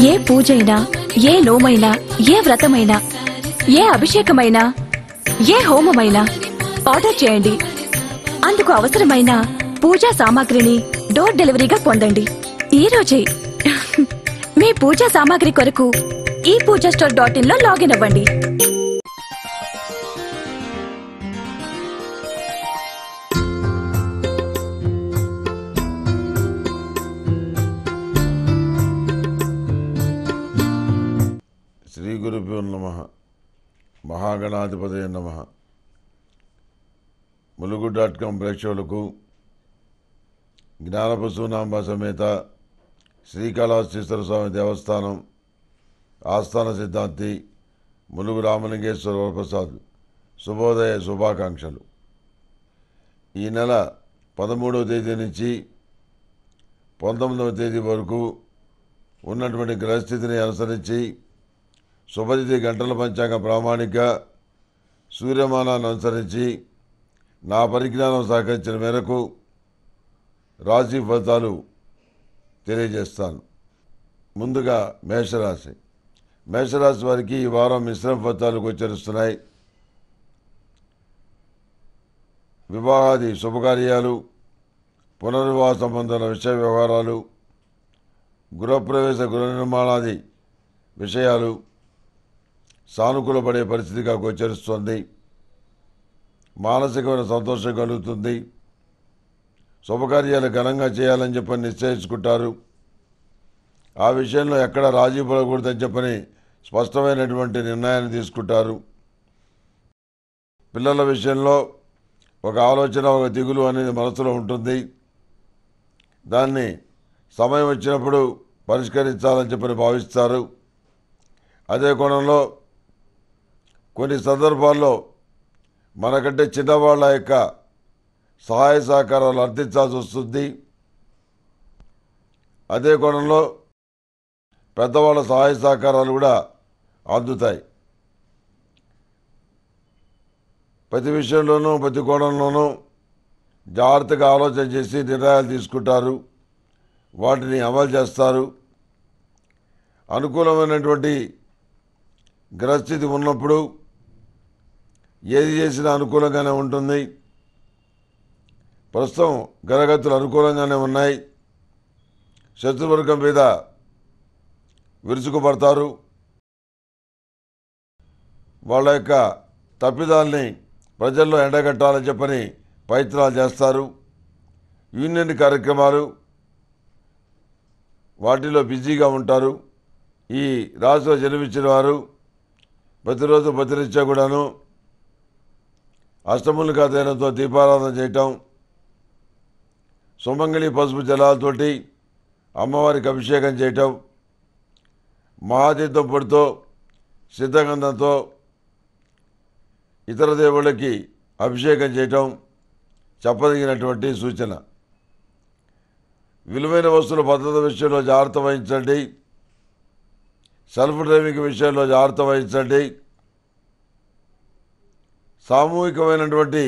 ఏ పూజైనా ఏ నోమైనా ఏ వ్రతమైనా ఏ అభిషేకమైనా ఏ హోమమైనా ఆర్డర్ చేయండి అందుకు అవసరమైన పూజా సామాగ్రిని డోర్ డెలివరీగా పొందండి ఈ రోజే మీ పూజా సామాగ్రి కొరకు ఈ పూజా స్టోర్ డాట్ ఇన్ లో లాగిన్ అవ్వండి శ్రీ గురుభ్యో నమ మహాగణాధిపతయ నమ ములుగు డాట్ కాం ప్రేక్షకులకు జ్ఞానపశునాంబ సమేత శ్రీకాళహస్తీశ్వర స్వామి దేవస్థానం ఆస్థాన సిద్ధాంతి ములుగు రామలింగేశ్వర వరప్రసాద్ శుభోదయ శుభాకాంక్షలు ఈ నెల పదమూడవ తేదీ నుంచి పంతొమ్మిదవ తేదీ వరకు ఉన్నటువంటి గ్రహస్థితిని అనుసరించి శుభతిథి గంటల పంచాంగ ప్రామాణిక సూర్యమానాన్ని అనుసరించి నా పరిజ్ఞానం సహకరించిన మేరకు రాశి ఫలితాలు తెలియజేస్తాను ముందుగా మేషరాశి మేషరాశి వారికి ఈ వారం మిశ్రమ ఫలితాలు గోచరిస్తున్నాయి వివాహాది శుభకార్యాలు పునర్వివాహ సంబంధాల విషయ వ్యవహారాలు గృహప్రవేశ గృహ నిర్మాణాది విషయాలు సానుకూలపడే పరిస్థితిగా గోచరిస్తుంది మానసికమైన సంతోషం కలుగుతుంది శుభకార్యాలు ఘనంగా చేయాలని చెప్పని నిశ్చయించుకుంటారు ఆ విషయంలో ఎక్కడ రాజీ పడకూడదని చెప్పని స్పష్టమైనటువంటి నిర్ణయాన్ని తీసుకుంటారు పిల్లల విషయంలో ఒక ఆలోచన ఒక దిగులు అనేది మనసులో ఉంటుంది దాన్ని సమయం వచ్చినప్పుడు పరిష్కరించాలని చెప్పని భావిస్తారు అదే కోణంలో కొన్ని సందర్భాల్లో మనకంటే చిన్నవాళ్ళ యొక్క సహాయ సహకారాలు అర్థించాల్సి వస్తుంది అదే కోణంలో పెద్దవాళ్ళ సహాయ సహకారాలు కూడా అందుతాయి ప్రతి విషయంలోనూ ప్రతి కోణంలోనూ జాగ్రత్తగా ఆలోచన చేసి నిర్ణయాలు తీసుకుంటారు వాటిని అమలు చేస్తారు అనుకూలమైనటువంటి గ్రహస్థితి ఉన్నప్పుడు ఏది చేసినా అనుకూలంగానే ఉంటుంది ప్రస్తుతం గ్రహగతులు అనుకూలంగానే ఉన్నాయి శత్రువర్గం మీద విరుచుకుపడతారు వాళ్ళ యొక్క తప్పిదాల్ని ప్రజల్లో ఎండగట్టాలని చెప్పని ప్రయత్నాలు చేస్తారు యూనియన్ కార్యక్రమాలు వాటిలో బిజీగా ఉంటారు ఈ రాశిలో జన్మించిన వారు ప్రతిరోజు ప్రతినిత్యా కూడాను అష్టములుగా తేనంతో దీపారాధన చేయటం సుమంగళి పసుపు జలాలతోటి అమ్మవారికి అభిషేకం చేయటం మహాతీర్థం పొడితో సిద్ధగంధంతో ఇతర దేవుళ్ళకి అభిషేకం చేయటం చెప్పదగినటువంటి సూచన విలువైన వస్తువుల భద్రత విషయంలో జాగ్రత్త వహించండి సెల్ఫ్ డ్రైవింగ్ విషయంలో జాగ్రత్త వహించండి సామూహికమైనటువంటి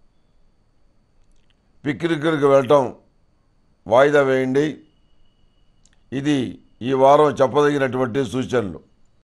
పిక్నిక్లకు వెళ్ళటం వాయిదా వేయండి ఇది ఈ వారం చెప్పదగినటువంటి సూచనలు